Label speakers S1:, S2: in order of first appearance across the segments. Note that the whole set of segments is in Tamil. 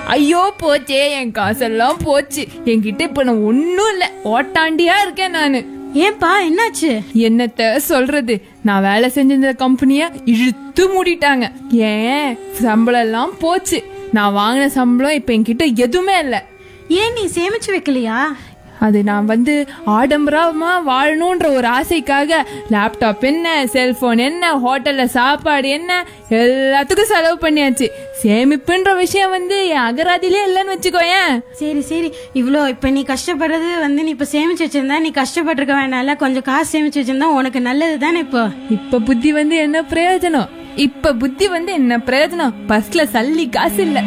S1: ஐயோ போச்சே என் காசெல்லாம் போச்சு என்கிட்ட இப்ப நான் ஒன்னும் இல்ல ஓட்டாண்டியா இருக்கேன் நானு
S2: ஏன்பா என்னாச்சு
S1: என்னத்த சொல்றது நான் வேலை செஞ்சிருந்த கம்பெனிய இழுத்து மூடிட்டாங்க ஏன் சம்பளம் எல்லாம் போச்சு நான் வாங்கின சம்பளம் இப்ப என்கிட்ட எதுவுமே இல்ல
S2: ஏன் நீ சேமிச்சு வைக்கலையா
S1: அது நான் வந்து ஆடம்பரமா வாழணுன்ற ஒரு ஆசைக்காக லேப்டாப் என்ன செல்போன் என்ன ஹோட்டல்ல சாப்பாடு என்ன எல்லாத்துக்கும் செலவு பண்ணியாச்சு சேமிப்புன்ற விஷயம் வந்து என் அகராதிலே இல்லைன்னு வச்சுக்கோயேன்
S2: சரி சரி இவ்வளோ இப்போ நீ கஷ்டப்படுறது வந்து நீ இப்போ சேமிச்சு வச்சிருந்தா நீ கஷ்டப்பட்டிருக்க வேணாம்ல கொஞ்சம் காசு சேமிச்சு வச்சிருந்தா உனக்கு நல்லது தானே இப்போ
S1: இப்ப புத்தி வந்து என்ன பிரயோஜனம் இப்ப புத்தி வந்து என்ன பிரயோஜனம் பஸ்ல சல்லி காசு இல்ல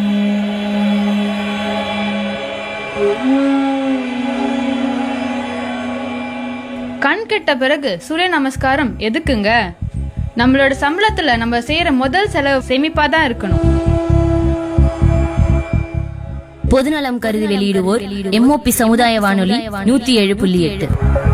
S3: கண் கெட்ட பிறகு சூரிய நமஸ்காரம் எதுக்குங்க நம்மளோட சம்பளத்துல நம்ம செய்யற முதல் செலவு சேமிப்பா தான் இருக்கணும்
S4: பொதுநலம் கருதி வெளியிடுவோர் எம்ஓபி சமுதாய வானொலி நூத்தி ஏழு புள்ளி எட்டு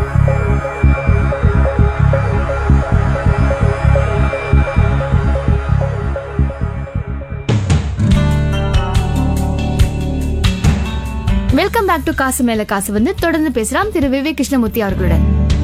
S5: வெல்கம் பேக் டு காசு மேல காசு வந்து தொடர்ந்து பேசலாம் திரு விவேக் கிருஷ்ணமூர்த்தி அவர்களுடன்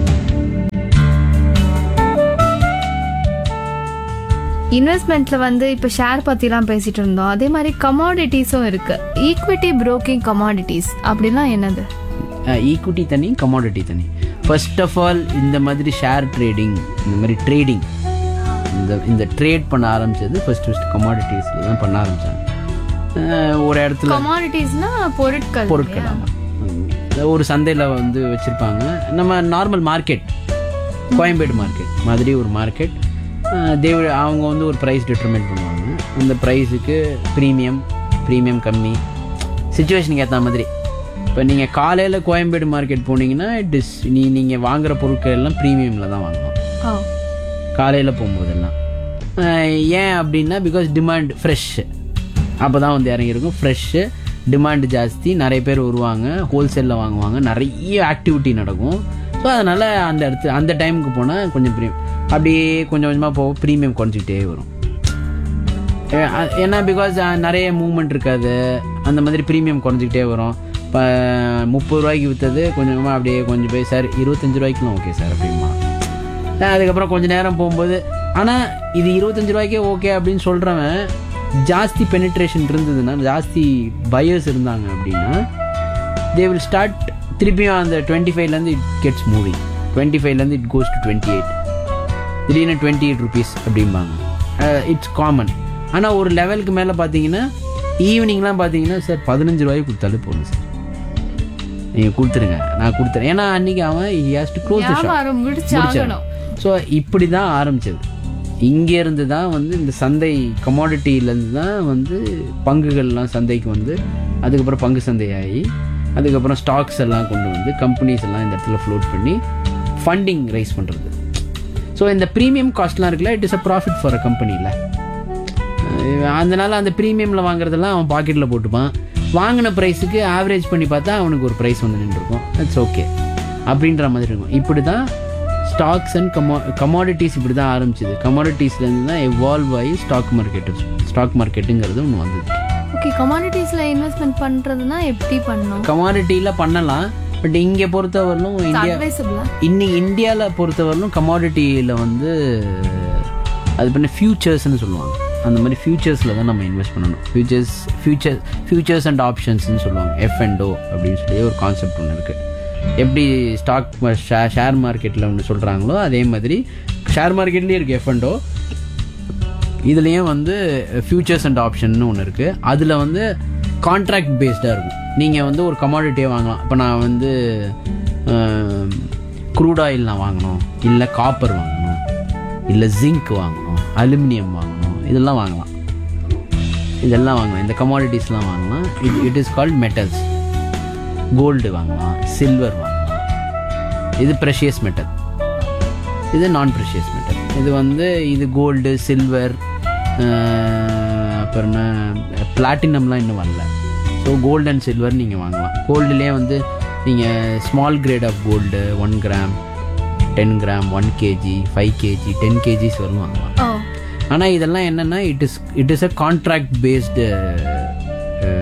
S5: இன்வெஸ்ட்மெண்ட்ல வந்து இப்போ ஷேர் பத்திலாம் பேசிட்டு இருந்தோம் அதே மாதிரி கமாடிட்டிஸும் இருக்கு ஈக்விட்டி புரோக்கிங் கமாடிட்டிஸ் அப்படின்னா என்னது
S6: ஈக்விட்டி தனி கமாடிட்டி தனி ஃபர்ஸ்ட் ஆஃப் ஆல் இந்த மாதிரி ஷேர் ட்ரேடிங் இந்த மாதிரி ட்ரேடிங் இந்த இந்த ட்ரேட் பண்ண ஆரம்பிச்சது ஃபர்ஸ்ட் ஃபர்ஸ்ட் கமாடிட்டிஸில் தான் பண்ண ஆரம்பிச்சாங்க அஹ் ஒரு இடத்துல
S5: கமாடிட்டிஸ்னா பொருட்கள்
S6: பொருட்கள் ஆமாம் உம், ஒரு சந்தையில் வந்து வச்சுருப்பாங்க நம்ம நார்மல் மார்க்கெட் கோயம்பேடு மார்க்கெட் மாதிரி ஒரு மார்க்கெட் தேவ அவங்க வந்து ஒரு ப்ரைஸ் டிட்டர்மைன் பண்ணுவாங்க அந்த ப்ரைஸுக்கு ப்ரீமியம் ப்ரீமியம் கம்மி சுச்சுவேஷனுக்கு ஏற்ற மாதிரி இப்போ நீங்கள் காலையில் கோயம்பேடு மார்க்கெட் போனீங்கன்னா இட் இஸ் நீ நீங்கள் வாங்குற பொருட்கள் எல்லாம் ப்ரீமியமில் தான் வாங்கணும்
S5: ஓ
S6: காலையில் போகும்போதெல்லாம் அஹ் ஏன் அப்படின்னா பிகாஸ் டிமாண்ட் ஃப்ரெஷ் அப்போ தான் வந்து இறங்கியிருக்கும் ஃப்ரெஷ்ஷு டிமாண்ட் ஜாஸ்தி நிறைய பேர் வருவாங்க ஹோல்சேலில் வாங்குவாங்க நிறைய ஆக்டிவிட்டி நடக்கும் ஸோ அதனால் அந்த இடத்து அந்த டைமுக்கு போனால் கொஞ்சம் ப்ரீமியம் அப்படியே கொஞ்சம் கொஞ்சமாக போக ப்ரீமியம் குறைஞ்சிக்கிட்டே வரும் ஏ- அ- ஏன்னா பிகாஸ் நிறைய மூவ்மெண்ட் இருக்காது அந்த மாதிரி ப்ரீமியம் குறைஞ்சிக்கிட்டே வரும் இப்போ முப்பது ரூபாய்க்கு விற்றது கொஞ்சம் கொஞ்சமாக அப்படியே கொஞ்சம் போய் சார் இருபத்தஞ்சு ரூபாய்க்குலாம் ஓகே சார் அப்படிமா அதுக்கப்புறம் கொஞ்ச நேரம் போகும்போது ஆனால் இது இருபத்தஞ்சு ரூபாய்க்கே ஓகே அப்படின்னு சொல்கிறவன் ஜாஸ்தி பெனிட்ரேஷன் இருந்ததுன்னா ஜாஸ்தி பையர்ஸ் இருந்தாங்க அப்படின்னா தே வில் ஸ்டார்ட் திருப்பியும் அந்த டுவெண்ட்டி ஃபைவ்லேருந்து இட் கெட்ஸ் மூவிங் டுவெண்ட்டி ஃபைவ்லேருந்து it goes to twenty eight திடீர்னு டுவெண்ட்டி எயிட் ருபீஸ் அப்படிம்பாங்க இட்ஸ் காமன் ஆனால் ஒரு லெவலுக்கு மேலே பார்த்தீங்கன்னா ஈவினிங்லாம் பார்த்தீங்கன்னா சார் பதினஞ்சு ரூபாய்க்கு கொடுத்தாலே போதும் சார் நீங்கள் கொடுத்துருங்க நான் கொடுத்துறேன் ஏன்னா அன்னைக்கு அவன் he has to close the
S5: வியாபாரம் முடிச்சாகணும்.
S6: ஸோ இப்படி தான் ஆரம்பிச்சது இங்கேருந்து தான் வந்து இந்த சந்தை கமாடிட்டியிலேருந்து தான் வந்து பங்குகள்லாம் சந்தைக்கு வந்து அதுக்கப்புறம் பங்கு சந்தையாகி அதுக்கப்புறம் ஸ்டாக்ஸ் எல்லாம் கொண்டு வந்து கம்பெனிஸ் எல்லாம் இந்த இடத்துல ஃப்ளோட் பண்ணி ஃபண்டிங் ரைஸ் பண்ணுறது ஸோ இந்த ப்ரீமியம் காஸ்ட்லாம் இருக்குல்ல it is a profit for a கம்பெனியில் அதனால அந்த ப்ரீமியமில் வாங்குறதெல்லாம் அவன் பாக்கெட்டில் போட்டுப்பான் வாங்கின ப்ரைஸுக்கு ஆவரேஜ் பண்ணி பார்த்தா அவனுக்கு ஒரு ப்ரைஸ் வந்து நின்றுருக்கும் இட்ஸ் ஓகே அப்படின்ற மாதிரி இருக்கும் இப்படி தான் ஸ்டாக்ஸ் அண்ட் கமோ கமாடிட்டிஸ் இப்படி தான் ஆரம்பிச்சது கமாடிட்டிஸ்லேருந்து தான் எவால்வ் ஆகி ஸ்டாக் மார்க்கெட்டு ஸ்டாக் மார்க்கெட்டுங்கிறது ஒன்று வந்தது
S5: ஓகே கமாடிட்டிஸ்ல இன்வெஸ்ட்மெண்ட் பண்றதுன்னா எப்படி பண்ணணும்
S6: கமாடிட்டியில் பண்ணலாம் பட் இங்கே பொறுத்தவரையிலும் இந்தியா
S5: அட்வைசபிளா
S6: இன்னைக்கு இந்தியாவில் பொறுத்தவரையிலும் கமாடிட்டியில் வந்து அது பண்ண ஃபியூச்சர்ஸ்னு சொல்லுவாங்க அந்த மாதிரி ஃபியூச்சர்ஸில் தான் நம்ம இன்வெஸ்ட் பண்ணணும் ஃபியூச்சர்ஸ் ஃபியூச்சர் ஃபியூச்சர்ஸ் அண்ட் ஆப்ஷன்ஸ்னு சொல்லுவாங்க எஃப் அண்ட் ஓ அப்படின்னு சொல்லி ஒரு கான்செப்ட் ஒன்று இருக்குது எப்படி ஸ்டாக் ஷேர் மார்க்கெட்டில் ஒன்று சொல்கிறாங்களோ அதே மாதிரி ஷேர் மார்க்கெட்லேயும் இருக்குது எஃப் அண்ட் ஓ இதுலேயும் வந்து ஃபியூச்சர்ஸ் அண்ட் ஆப்ஷன்னு ஒன்று இருக்குது அதில் வந்து கான்ட்ராக்ட் பேஸ்டாக இருக்கும் நீங்கள் வந்து ஒரு கமாடிட்டியே வாங்கலாம் இப்போ நான் வந்து க்ரூட் ஆயில் நான் வாங்கணும் இல்லை காப்பர் வாங்கணும் இல்லை ஜிங்க் வாங்கணும் அலுமினியம் வாங்கணும் இதெல்லாம் வாங்கலாம் இதெல்லாம் வாங்கலாம் இந்த கமாடிட்டிஸ்லாம் வாங்கலாம் it it is called metals gold வாங்கலாம் சில்வர் வாங்கலாம் இது ப்ரெஷியஸ் மெட்டல் இது நான் ப்ரெஷியஸ் மெட்டல் இது வந்து இது கோல்டு சில்வர் அப்புறம் பிளாட்டினம்லாம் இன்னும் வரல ஸோ கோல்டு அண்ட் சில்வர் நீங்கள் வாங்கலாம் கோல்டுலேயே வந்து நீங்கள் small grade of gold one gram ten gram one KG five KG ten KGs வரலும் வாங்கலாம்
S5: ஓ
S6: ஆனால் இதெல்லாம் என்னென்னா it is it is a contract based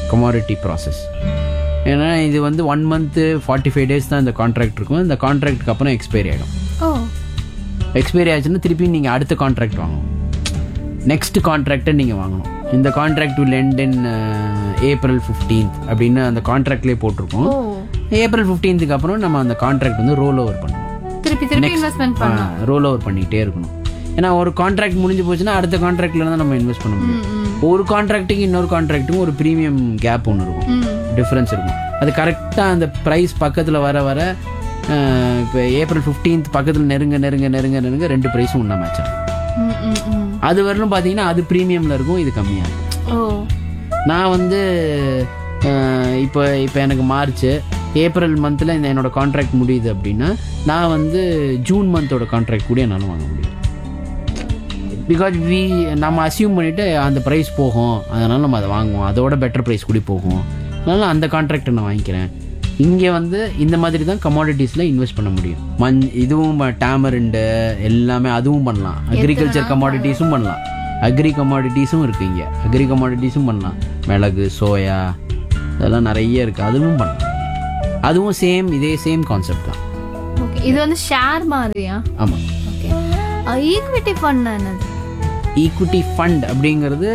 S6: commodity process ஏன்னா இது வந்து one month forty five days தான் இந்த கான்ட்ராக்ட் இருக்கும் இந்த கான்ட்ராக்ட்டுக்கு அப்புறம் எக்ஸ்பைரி ஆகிடும்
S5: ஓ
S6: எக்ஸ்பைரி ஆச்சுன்னா திருப்பி நீங்கள் அடுத்த கான்ட்ராக்ட் வாங்கணும் நெக்ஸ்ட் கான்ட்ராக்டை நீங்கள் வாங்கணும் இந்த contract will end in April fifteenth அப்படின்னு அந்த கான்ட்ராக்ட்லேயே போட்டிருக்கோம் ஏப்ரல் ஃபிஃப்டீன்த்துக்கு அப்புறம் நம்ம அந்த கான்ட்ராக்ட் வந்து ரோல் ஓவர் பண்ணணும்
S5: திருப்பி திருப்பி இன்வெஸ்ட்மெண்ட் பண்ணலாம்
S6: ரோல் ஓவர் பண்ணிக்கிட்டே இருக்கணும் ஏன்னா ஒரு கான்ட்ராக்ட் முடிஞ்சு போச்சுன்னா அடுத்த கான்ட்ராக்ட்ல தான் நம்ம இன்வெஸ்ட் பண்ண முடியும் ஒரு கான்ட்ராக்ட்டுக்கு இன்னொரு கான்ட்ராக்ட்டுக்கும் ஒரு ப்ரீமியம் கேப் ஒன்று இருக்கும் டிஃப்ரென்ஸ் இருக்கும் அது கரெக்டாக அந்த ப்ரைஸ் பக்கத்தில் வர வர இப்போ ஏப்ரல் ஃபிஃப்டீன்த் பக்கத்தில் நெருங்க நெருங்க நெருங்க நெருங்க ரெண்டு ப்ரைஸும் ஒன்றா மேட்ச் ஆகும்
S5: ம், ம், ம்.
S6: அது வரலும் பார்த்தீங்கன்னா அது ப்ரீமியமில் இருக்கும் இது கம்மியாக இருக்கும்
S5: ஓ
S6: நான் வந்து அஹ், இப்போ இப்போ எனக்கு மார்ச் ஏப்ரல் மந்தில் இந்த என்னோட கான்ட்ராக்ட் முடியுது அப்படின்னா நான் வந்து ஜூன் மந்தோட கான்ட்ராக்ட் கூட என்னால் வாங்க முடியும் பிகாஸ் வி நம்ம அசியூம் பண்ணிவிட்டு அந்த ப்ரைஸ் போகும் அதனால் நம்ம அதை வாங்குவோம் அதோட பெட்டர் ப்ரைஸ் கூட போகும் அதனால் அந்த கான்ட்ராக்டை நான் வாங்கிக்கிறேன் இங்கே வந்து இந்த மாதிரி தான் கமாடிட்டிஸில் இன்வெஸ்ட் பண்ண முடியும் மண் இதுவும் டேமரண்டு எல்லாமே அதுவும் பண்ணலாம் அக்ரிகல்ச்சர் கமாடிட்டிஸும் பண்ணலாம் அக்ரி கமாடிட்டிஸும் இருக்குது இங்கே அக்ரி கமாடிட்டிஸும் பண்ணலாம் மிளகு சோயா இதெல்லாம் நிறைய இருக்குது அதுவும் பண்ணலாம் அதுவும் சேம் இதே சேம் கான்செப்ட் தான்
S5: ஓகே இது வந்து ஷேர் மாதிரியா
S6: ஆமாம்
S5: ஓகே ஈக்விட்டி ஃபண்ட் என்னது
S6: ஈக்விட்டி ஃபண்ட் அப்படிங்கிறது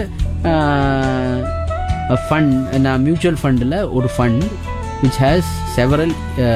S6: ஃபண்ட் நான் மியூச்சுவல் ஃபண்டில் ஒரு fund which has several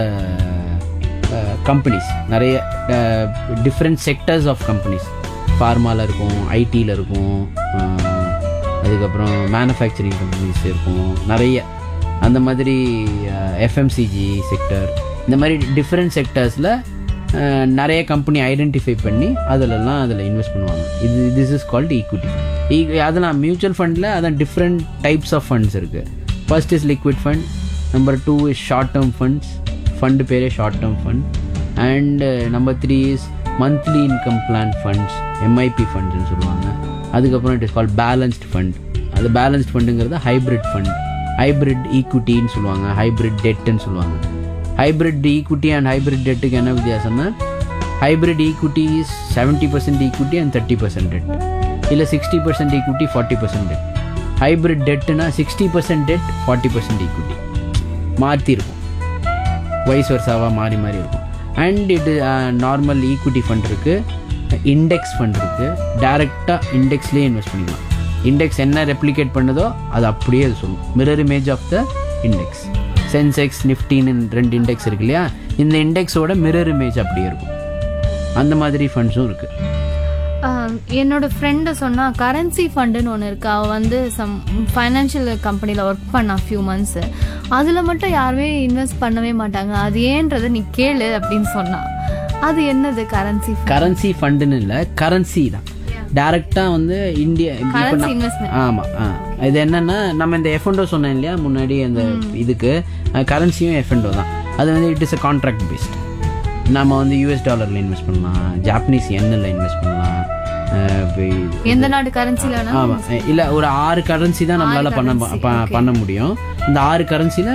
S6: companies நிறைய டிஃப்ரெண்ட் செக்டர்ஸ் ஆஃப் கம்பெனிஸ் ஃபார்மாவில் இருக்கும் ஐடியில் இருக்கும் அஹ், அதுக்கப்புறம் மேனுஃபேக்சரிங் கம்பெனிஸ் இருக்கும் நிறைய அந்த மாதிரி எஃப்எம்சிஜி செக்டர் இந்த மாதிரி டிஃப்ரெண்ட் செக்டர்ஸில் நிறைய கம்பெனி ஐடென்டிஃபை பண்ணி அதிலெல்லாம் அதில் இன்வெஸ்ட் பண்ணுவாங்க இது this is called equity fund அதெல்லாம் மியூச்சுவல் ஃபண்டில் அதான் டிஃப்ரெண்ட் டைப்ஸ் ஆஃப் ஃபண்ட்ஸ் இருக்குது first is liquid fund number two is short term funds fund பேரே short term fund and number three is monthly income plan funds MIP ஃபண்ட்ஸ்னு சொல்லுவாங்க அதுக்கப்புறம் it is call balanced fund அது பேலன்ஸ்ட் ஃபண்டுங்கிறது ஹைப்ரிட் ஃபண்ட் ஹைப்ரிட் ஈக்விட்டின்னு சொல்லுவாங்க ஹைப்ரிட் டெட்டுன்னு சொல்லுவாங்க ஹைப்ரிட் ஈக்விட்டி அண்ட் ஹைப்ரிட் டெட்டுக்கு என்ன வித்தியாசம்னா hybrid equity is seventy percent equity and thirty percent debt இல்லை sixty percent equity forty percent debt hybrid டெட்டுனா sixty percent debt forty percent equity மாற்றி இருக்கும் வைஸ் வர்சாவாக மாறி மாறி இருக்கும் அண்ட் இது நார்மல் ஈக்விட்டி ஃபண்ட் இருக்குது இண்டெக்ஸ் ஃபண்ட் இருக்குது டேரெக்டாக இண்டெக்ஸ்லேயே இன்வெஸ்ட் பண்ணிக்கலாம் இண்டெக்ஸ் என்ன ரெப்ளிகேட் பண்ணுதோ அது அப்படியே அது சொல்லும் mirror image of the index Sensex நிஃப்டின்னு ரெண்டு இண்டெக்ஸ் இருக்கு இல்லையா இந்த இண்டெக்ஸோட மிரர் இமேஜ் அப்படியே இருக்கும் அந்த மாதிரி ஃபண்ட்ஸும் இருக்குது
S5: ஆஹ் என்னோட ஃப்ரெண்டு சொன்னா கரன்சி ஃபண்டுன்னு ஒன்று இருக்கு அவள் வந்து சம் ஃபைனான்ஷியல் கம்பெனியில் ஒர்க் பண்ணா ஃபியூ மந்த்ஸ் அதில் மட்டும் யாருமே இன்வெஸ்ட் பண்ணவே மாட்டாங்க அது ஏன்றதை நீ கேளு அப்படின்னு சொன்னா அது என்னது கரன்சி
S6: கரன்சி ஃபண்டுன்னு இல்லை கரன்சி தான் டேரெக்டாக வந்து இந்தியா இப்போ
S5: கரன்சி
S6: நான்-
S5: இன்வெஸ்ட்மெண்ட்
S6: ஆமா ஆ இது என்னன்னா நம்ம இந்த எஃப்என்டோ சொன்னேன் இல்லையா முன்னாடி அந்த இதுக்கு கரன்சியும் எஃப்என்டோ தான் அது வந்து it is a contract based நம்ம வந்து யூஎஸ் டாலரில் இன்வெஸ்ட் பண்ணலாம் ஜாப்பனீஸ் எண்ணில் இன்வெஸ்ட் பண்ணலாம் அஹ் இப்ப
S5: எந்த நாடு கரன்சில வேணா
S6: ஆமா இல்ல ஒரு ஆறு கரன்சி தான் நம்மளால பண்ண ப- பண்ண முடியும் இந்த ஆறு கரன்சில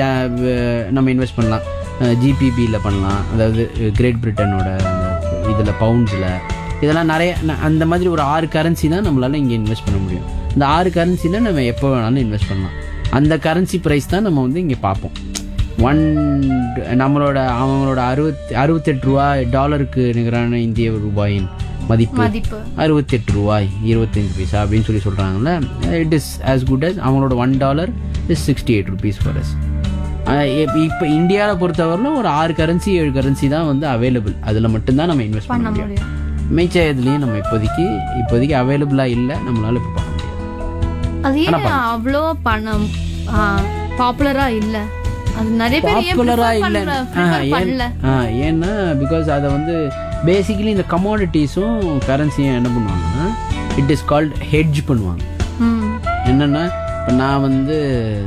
S6: நம்ம இன்வெஸ்ட் பண்ணலாம் ஜிபிபியில் பண்ணலாம் அதாவது கிரேட் பிரிட்டனோட அந்த இதுல பவுண்ட்ஸில் இதெல்லாம் நிறைய ந- அந்த மாதிரி ஒரு ஆறு கரன்சி தான் நம்மளால இங்கே இன்வெஸ்ட் பண்ண முடியும் இந்த ஆறு கரன்சில நம்ம எப்போ வேணாலும் இன்வெஸ்ட் பண்ணலாம் அந்த கரன்சி ப்ரைஸ் தான் நம்ம வந்து இங்கே பார்ப்போம் ஒன் நம்மளோட அவங்களோட அறுபத்தி அறுபத்தெட்டு ரூபாய் டாலருக்கு நிகரான இந்திய ரூபாயின் மதிப்பு
S5: மதிப்பு
S6: அறுபத்தெட்டு ரூபாய் இருபத்தஞ்சு பைசா அப்படின்னு சொல்லி சொல்கிறாங்கல்ல it is as good as அவங்களோட one dollar is sixty eight rupees for us இப்போ இந்தியாவில் பொறுத்தவரையிலும் ஒரு ஆறு கரன்சி ஏழு கரன்சி தான் வந்து அவைலபிள் அதில் மட்டும்தான் நம்ம இன்வெஸ்ட் பண்ண முடியும்
S5: முடியும்
S6: மிச்ச இதுலேயும் நம்ம இப்போதைக்கு இப்போதைக்கு அவைலபிளாக இல்லை நம்மளால இப்போ பண்ண முடியாது
S5: அது ஏன் அவ்வளோ பணம் பாப்புலரா இல்ல அது நிறைய பேர் ஏன்
S6: பாப்புலரா
S5: prefer
S6: இல்லை
S5: பண்ற- prefer பண்ணல
S6: ஏன்னா பிகாஸ் அதை வந்து பேசிக்கலி இந்த கமாடிட்டிஸும் கரன்சியும் என்ன பண்ணுவாங்கன்னா இட் இஸ் கால்ட் ஹெட்ஜ் பண்ணுவாங்க
S5: ம்
S6: என்னன்னா இப்போ நான் வந்து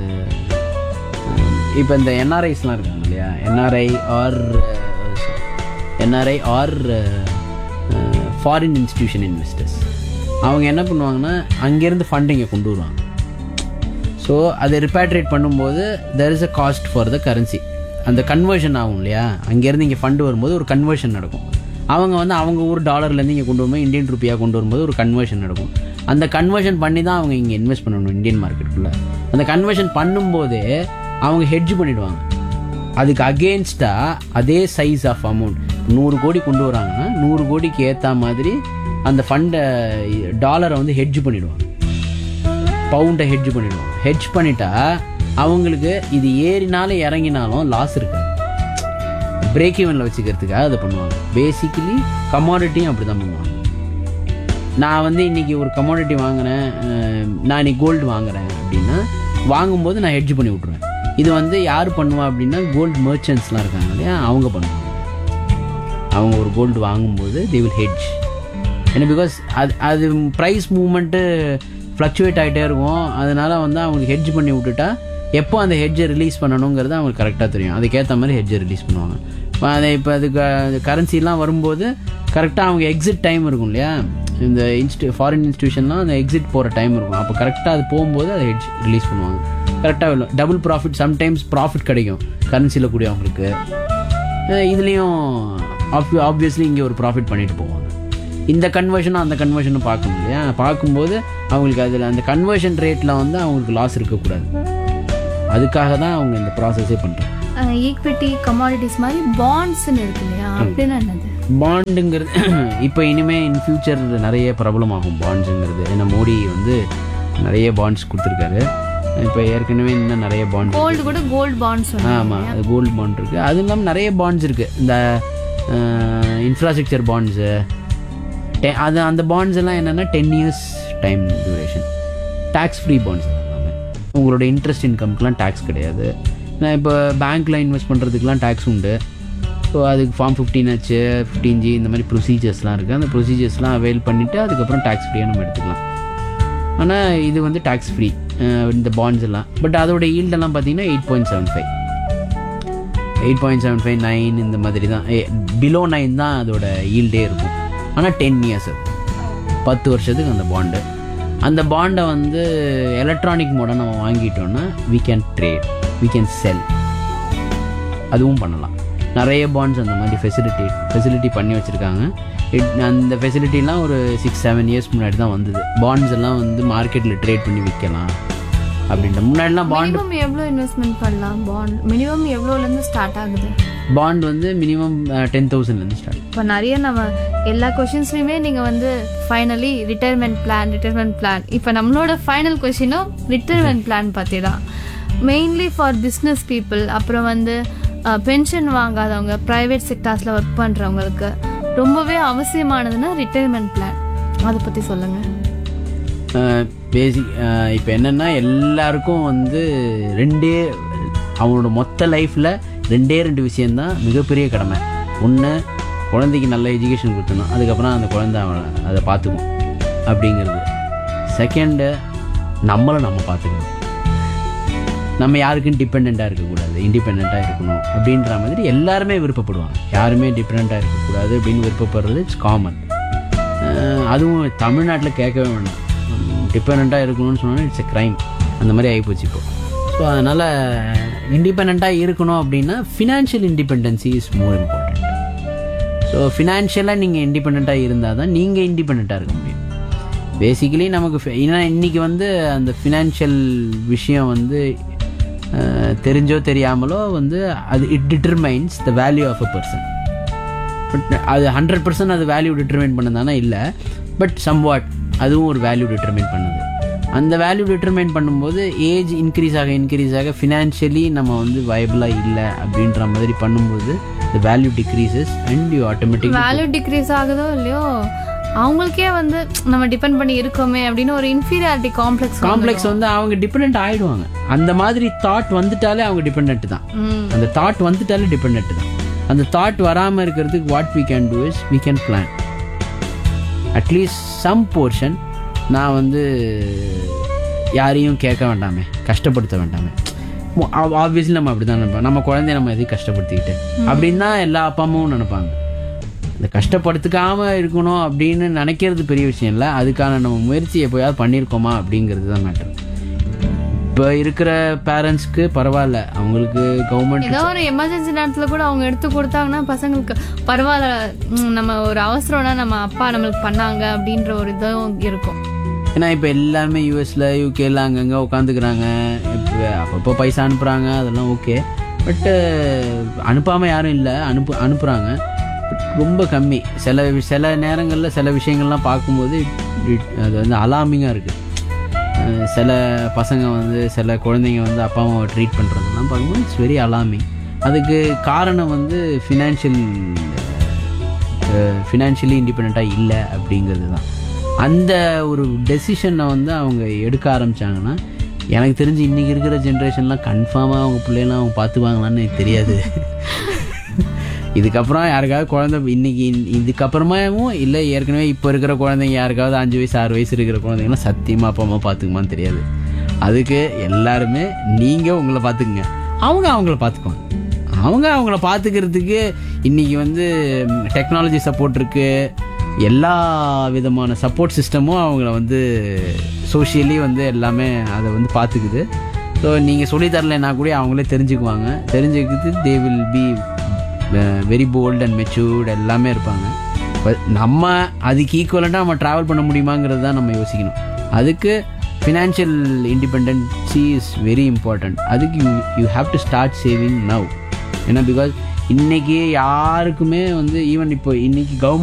S6: இப்போ இந்த என்ஆர்ஐஸ்லாம் இருக்காங்க இல்லையா NRI or NRI or foreign institution investors அவங்க என்ன பண்ணுவாங்கன்னா அங்கேருந்து ஃபண்ட் இங்கே கொண்டு வருவாங்க ஸோ அதை ரிப்பேட்ரேட் பண்ணும்போது there is a cost for the currency அந்த கன்வர்ஷன் ஆகும் இல்லையா அங்கேருந்து இங்கே ஃபண்டு வரும்போது ஒரு கன்வர்ஷன் நடக்கும் அவங்க வந்து அவங்க ஊர் டாலர்லேருந்து இங்கே கொண்டு வரும்போது இந்தியன் ருப்பியாக கொண்டு வரும்போது ஒரு கன்வர்ஷன் நடக்கும் அந்த கன்வர்ஷன் பண்ணி தான் அவங்க இங்கே இன்வெஸ்ட் பண்ணணும் இந்தியன் மார்க்கெட்டுக்குள்ளே அந்த கன்வர்ஷன் பண்ணும்போதே அவங்க ஹெட்ஜ் பண்ணிடுவாங்க அதுக்கு அகேன்ஸ்டா அதே சைஸ் ஆஃப் அமௌண்ட் நூறு கோடி கொண்டு வராங்கன்னா நூறு கோடிக்கு ஏற்ற மாதிரி அந்த ஃபண்டை டாலரை வந்து ஹெட்ஜ் பண்ணிடுவாங்க பவுண்டை ஹெட்ஜ் பண்ணிடுவாங்க ஹெட்ஜ் பண்ணிட்டா அவங்களுக்கு இது ஏறினாலும் இறங்கினாலும் லாஸ் இருக்காது பிரேக் ஈவனில் வச்சுக்கிறதுக்காக அதை பண்ணுவாங்க பேசிக்கலி கமாடிட்டியும் அப்படி தான் பண்ணுவாங்க நான் வந்து இன்னைக்கு ஒரு கமாடிட்டி வாங்குறேன் அஹ், நான் இன்னைக்கு கோல்டு வாங்குறேன் அப்படின்னா வாங்கும்போது நான் ஹெட்ஜ் பண்ணி விட்ருவேன் இது வந்து யார் பண்ணுவா அப்படின்னா கோல்டு மர்ச்சன்ட்ஸ்லாம் இருக்காங்க இல்லையா அவங்க பண்ணுவாங்க அவங்க ஒரு கோல்டு வாங்கும்போது தே வில் ஹெட்ஜ் ஏன்னா பிகாஸ் அது அது ப்ரைஸ் மூவ்மெண்ட்டு ஃப்ளக்சுவேட் ஆகிட்டே இருக்கும் அதனால வந்து அவங்களுக்கு ஹெட்ஜ் பண்ணி விட்டுட்டா எப்போ அந்த ஹெட்ஜை ரிலீஸ் பண்ணணுங்கிறது அவங்களுக்கு கரெக்டாக தெரியும் அதுக்கேற்ற மாதிரி ஹெட்ஜை ரிலீஸ் பண்ணுவாங்க இப்போ அதை இப்போ அதுக்கு கரன்சிலாம் வரும்போது கரெக்டாக அவங்க எக்ஸிட் டைம் இருக்கும் இல்லையா இந்த இன்ஸ்டி ஃபாரின் இன்ஸ்டியூஷன்லாம் அந்த எக்ஸிட் போகிற டைம் இருக்கும் அப்போ கரெக்டாக அது போகும்போது அதை ஹெட்ஜ் ரிலீஸ் பண்ணுவாங்க கரெக்டாக டபுள் ப்ராஃபிட் சம்டைம்ஸ் ப்ராஃபிட் கிடைக்கும் கரன்சியில் கூடிய அவங்களுக்கு அஹ் இதுலேயும் ஆப்வியஸ்லி இங்கே ஒரு ப்ராஃபிட் பண்ணிட்டு போவாங்க இந்த கன்வர்ஷனும் அந்த கன்வர்ஷனும் பார்க்கணும் இல்லையா பார்க்கும்போது அவங்களுக்கு அதில் அந்த கன்வர்ஷன் ரேட்டில் வந்து அவங்களுக்கு லாஸ் இருக்கக்கூடாது அதுக்காக தான் அவங்க இந்த ப்ராசஸே பண்ணுறாங்க
S5: ஈக்விட்டி கமாடிட்டிஸ் மாதிரி பாண்ட்ஸ்னு இருக்கு இல்லையா அப்படின்னா என்னது
S6: பாண்டுங்கிறது இப்போ இனிமே இன் ஃபியூச்சர் நிறைய பிரபலமாகும் பாண்ட்ஸுங்கிறது ஏன்னா மோடி வந்து நிறைய பாண்ட்ஸ் கொடுத்துருக்காரு இப்போ ஏற்கனவே இன்னும் நிறைய பாண்ட்ஸ்
S5: கோல்டு கூட கோல்டு பாண்ட்ஸ்
S6: ஆமாம் அது கோல்டு பாண்ட் இருக்குது அது இல்லாமல் நிறைய பாண்ட்ஸ் இருக்குது இந்த இன்ஃப்ராஸ்ட்ரக்சர் பாண்ட்ஸு அது அந்த பாண்ட்ஸ் எல்லாம் என்னென்னா ten years time duration tax free bonds எல்லாமே உங்களோட இன்ட்ரெஸ்ட் இன்கம்க்குலாம் டேக்ஸ் கிடையாது நான் இப்போ பேங்க்கில் இன்வெஸ்ட் பண்ணுறதுக்குலாம் டேக்ஸ் உண்டு ஸோ அதுக்கு form fifteen H fifteen G இந்த மாதிரி ப்ரொசீஜர்ஸ்லாம் இருக்குது அந்த ப்ரொசீஜர்ஸ்லாம் அவைல் பண்ணிவிட்டு அதுக்கப்புறம் டேக்ஸ் ஃப்ரீயாக நம்ம எடுத்துக்கலாம் ஆனால் இது வந்து டேக்ஸ் ஃப்ரீ இந்த பாண்ட்ஸ் எல்லாம் பட் அதோட ஈல்டெல்லாம் பார்த்தீங்கன்னா eight point seven five eight point seven five nine இந்த மாதிரி தான் பிலோ நைன் தான் அதோட ஈல்டே இருக்கும் ஆனால் டென் இயர்ஸ் பத்து வருஷத்துக்கு அந்த பாண்டு அந்த பாண்டை வந்து எலக்ட்ரானிக் மோட நம்ம வாங்கிட்டோம்னா we can trade we can sell அதுவும் பண்ணலாம் நிறைய பாண்ட்ஸ் அந்த மாதிரி ஃபெசிலிட்டி ஃபெசிலிட்டி பண்ணி வச்சுருக்காங்க இட் அந்த ஃபெசிலிட்டிலாம் ஒரு சிக்ஸ் செவன் இயர்ஸ் முன்னாடி தான் வந்தது பாண்ட்ஸ் எல்லாம் வந்து மார்க்கெட்டில் ட்ரேட் பண்ணி விற்கலாம் அப்படின்ற முன்னாடிலாம் பாண்ட்
S5: மினிமம் எவ்வளோ இன்வெஸ்ட்மெண்ட் பண்ணலாம் பாண்ட் மினிமம் எவ்வளோலேருந்து ஸ்டார்ட் ஆகுது
S6: பாண்ட் வந்து மினிமம் டென் தௌசண்ட்லேருந்து ஸ்டார்ட்
S5: இப்போ நிறைய நம்ம எல்லா கொஷின்ஸ்லையுமே நீங்கள் வந்து finally retirement plan retirement plan இப்போ நம்மளோட ஃபைனல் கொஷினும் ரிட்டையர்மெண்ட் பிளான் பற்றி தான் மெயின்லி ஃபார் பிஸ்னஸ் பீப்புள் அப்புறம் வந்து பென்ஷன் வாங்காதவங்க ப்ரைவேட் செக்டார்ஸில் ஒர்க் பண்ணுறவங்களுக்கு ரொம்பவே அவசியமானதுன்னா ரிட்டையர்மெண்ட் பிளான் அதை பற்றி சொல்லுங்கள்
S6: பேசிக் இப்போ என்னென்னா எல்லாருக்கும் வந்து ரெண்டே அவனோட மொத்த லைஃப்பில் ரெண்டே ரெண்டு விஷயந்தான் மிகப்பெரிய கடமை ஒன்று குழந்தைக்கு நல்ல எஜுகேஷன் கொடுத்தணும் அதுக்கப்புறம் அந்த குழந்தை அவனை அதை பார்த்துக்கும் அப்படிங்கிறது செகண்டு நம்மளை நம்ம பார்த்துக்கணும் நம்ம யாருக்கும் டிபெண்ட்டாக இருக்கக்கூடாது இண்டிபெண்ட்டாக இருக்கணும் அப்படின்ற மாதிரி எல்லாருமே விருப்பப்படுவாங்க யாருமே டிபெண்ட்டாக இருக்கக்கூடாது அப்படின்னு விருப்பப்படுறது இட்ஸ் காமன் அதுவும் தமிழ்நாட்டில் கேட்கவே வேண்டாம் டிபெண்ட்டாக இருக்கணும்னு சொன்னால் இட்ஸ் எ க்ரைம் அந்த மாதிரி ஆகிப்போச்சு இப்போ ஸோ அதனால் இண்டிபெண்ட்டாக இருக்கணும் அப்படின்னா financial independency is more important so ஃபினான்ஷியலாக நீங்கள் இண்டிபெண்ட்டாக இருந்தால் தான் நீங்கள் இண்டிபெண்ட்டாக இருக்க முடியும் பேசிக்கலி நமக்கு fi- ஏன்னா இன்றைக்கி வந்து அந்த ஃபினான்ஷியல் விஷயம் வந்து அஹ், தெரிஞ்சோ தெரியாமலோ வந்து அது it determines the value of a person but அது ஹண்ட்ரட் பர்சன்ட் அது வேல்யூ டிட்டர்மைன் பண்ணதானா இல்லை பட் சம்வாட் அதுவும் ஒரு வேல்யூ டிட்டர்மைன் பண்ணுது அந்த வேல்யூ டிட்டர்மைன் பண்ணும்போது ஏஜ் இன்க்ரீஸ் ஆக இன்க்ரீஸ் ஆக ஃபினான்ஷியலி நம்ம வந்து வயபிளாக இல்லை அப்படின்ற மாதிரி பண்ணும்போது the value decreases and you automatic
S5: value decrease ஆகுதோ இல்லையோ அவங்களுக்கே வந்து நம்ம டிபெண்ட் பண்ணி இருக்கோமே அப்படின்னு ஒரு இன்ஃபீரியாரிட்டி காம்ப்ளெக்ஸ்
S6: காம்ப்ளெக்ஸ் வந்து அவங்க டிபெண்ட் ஆயிடுவாங்க அந்த மாதிரி தாட் வந்துட்டாலே அவங்க டிபெண்ட் தான் அந்த தாட் வந்துட்டாலே டிபெண்ட் தான் அந்த தாட் வராமல் இருக்கிறதுக்கு what we can do is we can plan at least some portion நான் வந்து யாரையும் கேட்க வேண்டாமே கஷ்டப்படுத்த வேண்டாமே ஆப்வியஸ்லி நம்ம அப்படி தான் நினைப்போம் நம்ம குழந்தைய நம்ம எதையும் கஷ்டப்படுத்திக்கிட்டு அப்படின்னு தான் எல்லா அப்பா அம்மாவும் நினைப்பாங்க இந்த கஷ்டப்படுத்திக்காம இருக்கணும் அப்படின்னு நினைக்கிறது பெரிய விஷயம் இல்லை அதுக்கான நம்ம முயற்சி எப்போயாவது பண்ணியிருக்கோமா அப்படிங்கிறது தான் மேட்டர் இப்போ இருக்கிற பேரண்ட்ஸ்க்கு பரவாயில்ல அவங்களுக்கு கவர்மெண்ட்
S5: ஏதோ ஒரு எமர்ஜென்சி நேரத்துல கூட அவங்க எடுத்து கொடுத்தாங்கன்னா பசங்களுக்கு பரவாயில்ல ம், நம்ம ஒரு அவசரம்னா நம்ம அப்பா நம்மளுக்கு பண்ணாங்க அப்படின்ற ஒரு இதுவும் இருக்கும்
S6: ஏன்னா இப்போ எல்லாருமே யூஎஸில் யூகேல அங்கங்கே உட்காந்துக்கிறாங்க இப்போ அப்பப்போ பைசா அனுப்புகிறாங்க அதெல்லாம் ஓகே பட்டு அனுப்பாமல் யாரும் இல்லை அனுப்பு அனுப்புகிறாங்க பட் ரொம்ப கம்மி சில வி- சில நேரங்களில் சில விஷயங்கள்லாம் பார்க்கும்போது it- அது வந்து அலாமிங்காக இருக்குது சில பசங்க வந்து சில குழந்தைங்க வந்து அப்பா அம்மாவை ட்ரீட் பண்ணுறதெல்லாம் பார்க்கும்போது இட்ஸ் வெரி அலாமிங் அதுக்கு காரணம் வந்து ஃபினான்ஷியல் ஃபினான்ஷியலி இண்டிபெண்ட்டாக இல்லை அப்படிங்கிறது தான் அந்த ஒரு டெசிஷனை வந்து அவங்க எடுக்க ஆரம்பிச்சாங்கன்னா எனக்கு தெரிஞ்சு இன்றைக்கி இருக்கிற ஜென்ரேஷன்லாம் கன்ஃபார்மாக அவங்க பிள்ளைலாம் அவங்க பார்த்துப்பாங்களான்னு எனக்கு தெரியாது இதுக்கப்புறம் யாருக்காவது குழந்தை இன்னைக்கு இந்த- இதுக்கப்புறமாவும் இல்லை ஏற்கனவே இப்போ இருக்கிற குழந்தைங்க யாருக்காவது அஞ்சு வயசு ஆறு வயசு இருக்கிற குழந்தைங்களாம் சத்தியமாக அப்பா அம்மா பார்த்துக்குமான்னு தெரியாது அதுக்கு எல்லாருமே நீங்கள் உங்களை பார்த்துக்குங்க அவங்க அவங்கள பார்த்துக்குவாங்க அவங்க அவங்கள பார்த்துக்கிறதுக்கு இன்னைக்கு வந்து டெக்னாலஜி சப்போர்ட் இருக்கு எல்லா விதமான சப்போர்ட் சிஸ்டமும் அவங்கள வந்து சோஷியலி வந்து எல்லாமே அதை வந்து பார்த்துக்குது ஸோ நீங்கள் சொல்லி தரலைன்னா கூட அவங்களே தெரிஞ்சுக்குவாங்க தெரிஞ்சுக்கிட்டு they will be very bold and matured எல்லாமே இருப்பாங்க But நம்ம அதுக்கு ஈக்குவலண்ட்டாக நம்ம ட்ராவல் பண்ண முடியுமாங்கிறது தான் நம்ம யோசிக்கணும் அதுக்கு financial independency is very important அதுக்கு you you have to start saving now ஏன்னா பிகாஸ் இன்னைக்கு யாருக்குமே வந்து ஈவன் இப்போ இன்னைக்கு கவர்மெண்ட்